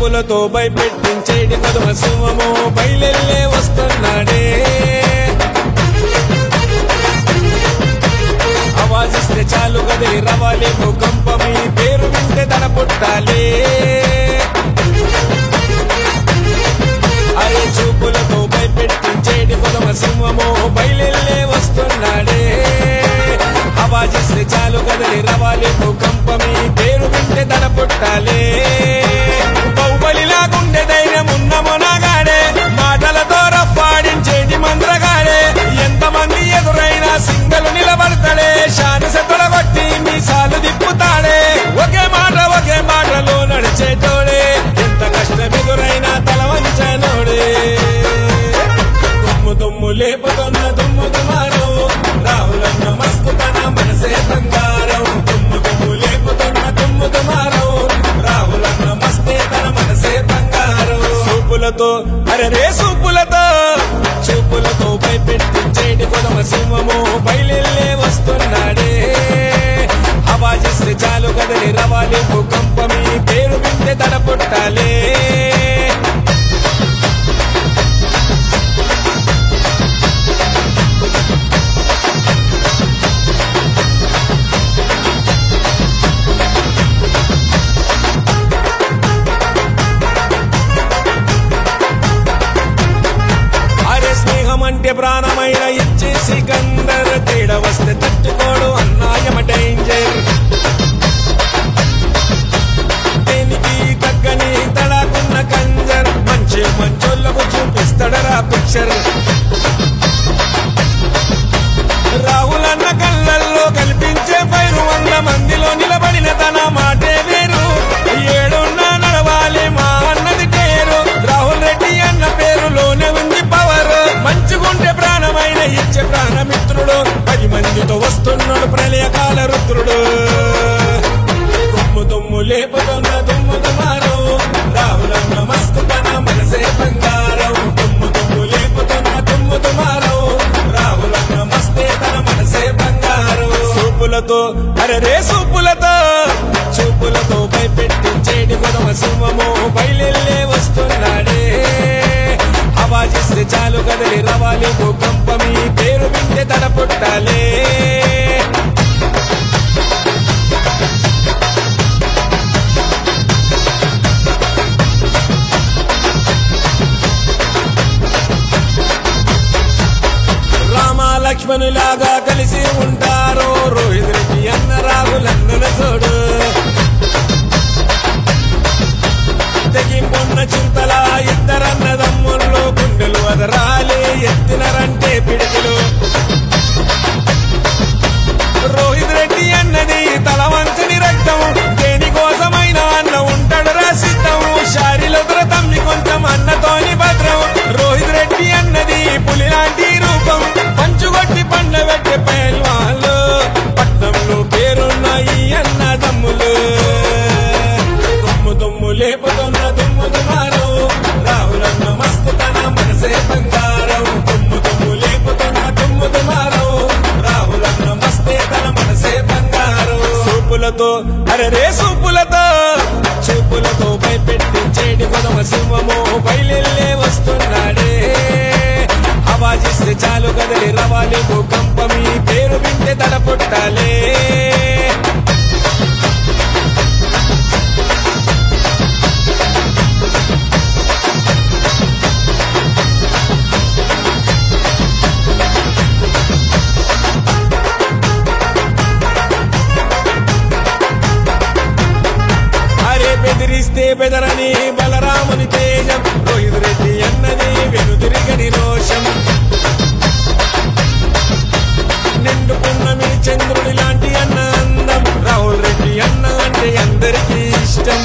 చూపులతో భయపెట్టించేటి కదుమ సింహము బయలెల్లే వస్తున్నాడే అవాజిస్తే చాలు కదిలి రవాలి భూకంపమి పేరు వింటే తన పుట్టాలే అరే చూపులతో భయపెట్టించేటి కొదమ సింహము బయలెల్లే వస్తున్నాడే అవాజిస్తే చాలు కదిలి రవాలి భూకంపమి పేరు వింటే తన పుట్టాలే బహుబలిలా గుండె ధైర్యం ఉన్న మొనగాడే మాటలతో రఫాడించేటి మంత్రగాడే ఎంతమంది ఎదురైనా సింగలు నిలబడతాడే శాని కొట్టి మీసాలు దిప్పుతాడే ఒకే మాట ఒకే మాటలో నడిచేటోడే ఎంత కష్టం ఎదురైనా తల వంచనోడే దుమ్ము దుమ్ము లేపుతున్న దుమ్ము దుమారం రాహులన్న మస్తు తన మనసే బంగారం దుమ్ము దుమ్ము లేపుతున్న దుమ్ము దుమారం రాహులన్న మస్తే తన మనసే బంగారం సూపులతో అరే రే సూపులతో చూపులతో భయపెట్టించేటి కొదమ సింహము బయలెల్లే వస్తున్నాడే అవాజిస్తే చాలు కదలి రవాలి భూకంపమి పేరు వింటే తడ పుట్టాలే అరే స్నేహం అంటే ప్రాణమైన ఇచ్చే సికందర్ తేడ వస్తే తట్టుకోడు అన్నాయమ డేంజర్ దేనికి తగ్గని తడాకున్న కంజర్ మంచి మంచోళ్ళకు చూపిస్తాడరా పిక్చర్ రాహుల్ అన్న కళ్ళల్లో కల్పించే పైరు వంద మందిలో నిలబడిన తన మాటే వేరు ఏడున్నా నడవాలి మా అన్నది పేరు రాహుల్ రెడ్డి అన్న పేరులోనే ఉంది పవర్ మంచుకుంటే ప్రాణమైన ఇచ్చే ప్రాణమిత్రుడు పది మందితో వస్తున్నాడు ప్రళయకాల రుద్రుడు దుమ్ము దుమ్ము లేపుతున్న దుమ్ము దుమారం రాహులన్న మస్తు తన మనసే బంగారం దుమ్ము దుమ్ము లేపుతున్న దుమ్ము దుమారం రాహులన్న మస్తే తన మనసే బంగారం సూపులతో అరే రే సూపులతో చూపులతో భయపెట్టించేటి కొదమ సింహము బయలెల్లే వస్తున్నాడే అవాజిస్తే చాలు కదలి రవాలి భూకంపమి పేరు వింటే తడ పుట్టాలే రామ లక్ష్మణులాగా కలిసి ఉంటారు రోహిత్ రెడ్డి అన్న రాహుల్ అన్నన చూడు తెగింపున్న చింతల ఇద్దరన్నదమ్ముల్లో గుండెలు వదరాలి ఎత్తినరంటే పిడికిలు రోహిత్ రెడ్డి అన్నది తల వంచని రక్తం దేనికోసమైన అన్న ఉంటాడు రాసిద్దాం శారీలో తమ్మి కొంచెం అన్నతోని భద్రం రోహిత్ రెడ్డి అన్నది పులి లాంటి రూపం పంచుగొట్టి పండబెట్టే పైల్వాళ్ళు పట్నంలో పేరున్న ఈ అన్నదమ్ములు దుమ్ము దుమ్ము లేపుతున్న దుమ్ము దుమారం రాహులన్న మస్తు తన మనసే బంగారం దుమ్ము దుమ్ము లేపుతున్న దుమ్ము దుమారం రాహులన్న మస్తే తన మనసే బంగారం సూపులతో అరే రే సూపులతో చూపులతో భయపెట్టించేటి కొదమ సింహము బయలెల్లే వస్తున్నాడే అవాజిస్తే చాలు కదలి రవాలి భూకంపమి పేరు వింటే తడ పుట్టాలే అరే బెదిరిస్తే బెదరని బలరాముని తేజం రోహిత్ రెడ్డి అన్నది వెనుదిరిగని రోషం నిండు పున్నమి చంద్రుడి లాంటి అన్న అందం రాహుల్ రెడ్డి అన్న అంటే అందరికీ ఇష్టం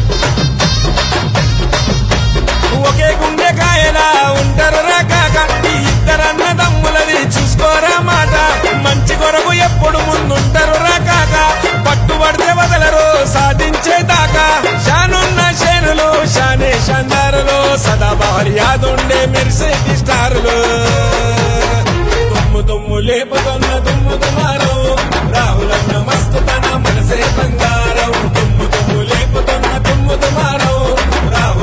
ఒకే గుండె కాయలా ఉంటారు రాకాక ఈ ఇద్దరన్న దమ్ములది చూసుకోరా మాట మంచి కొరకు ఎప్పుడు ముందుంటారు రాకాక పట్టుబడితే వదలరు సాధించే దాకా షానున్న షేరులు షానే షందారులు సదా భార్యాదుండే మెరిసేటి స్టారులు దుమ్ము దుమ్ము లేపుతున్న దుమ్ము దుమారం రాహులన్న మస్తు తన మనసే బంగారం దుమ్ము దుమ్ము లేపుతున్న దుమ్ము దుమారం రాహుల్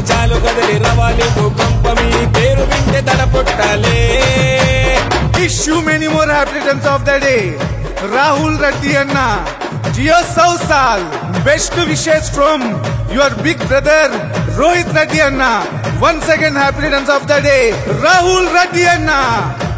చాలు కదలి రవాలి భూకంపం ఈ పేరు వింటే తడ పుట్టాలే Wish you many more happy returns of the day. Rahul Reddy Anna. Gio Sausal. Best wishes from your big brother Rohit Reddy Anna. Once again happy returns of the day. Rahul Reddy Anna.